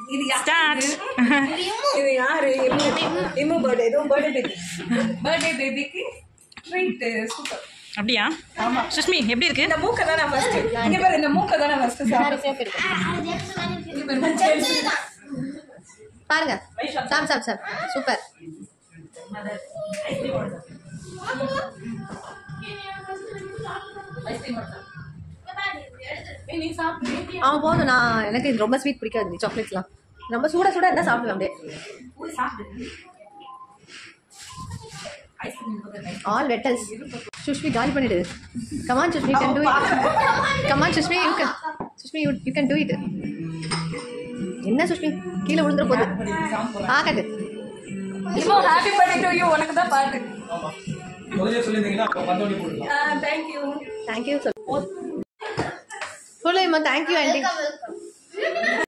இது யா- ஸ்டார்ட் இது யாரு இம்மு பர்த்டே இதுவும் பர்த்டே பேபி பர்த்டே பேபிக்கு ட்ரீட் சூப்பர் அப்படியா சுஷ்மி எப்படி இருக்கு இந்த மூக்கை தான் நான் ஃபர்ஸ்ட் இங்க பாரு இந்த மூக்கை தான் நான் ஃபர்ஸ்ட் சாப்பிடுறேன் பாருங்க சாம் சாம் சாம் சூப்பர் நீ சாப்பிடு அவன் போதும் நான் எனக்கு இது ரொம்ப ஸ்வீட் பிடிக்காது சாக்லேட்ஸ்லாம் ரொம்ப சூட சூட இருந்தால் சாப்பிடுவேன் அப்படியே போய் சாப்பிடு ஆல் வெட்டல்ஸ் சுஷ்மி காலி பண்ணிடு come on Sushmi can do it come on Sushmi you can Sushmi you you can do it என்ன சுஷ்மி கீழே விழுந்துற போகுது ஆ கட்டு இப்போ ஹாப்பி பர்த்டே டு யூ உனக்கு தான் பாட்டு முதல்ல சொல்லியிருந்தீங்கன்னா அப்போ பந்தோடி போட்டுருலாம் தேங்க் யூ தேங்க்யூ சொல்லு சொல்லு தேங்க்யூ ஆண்டி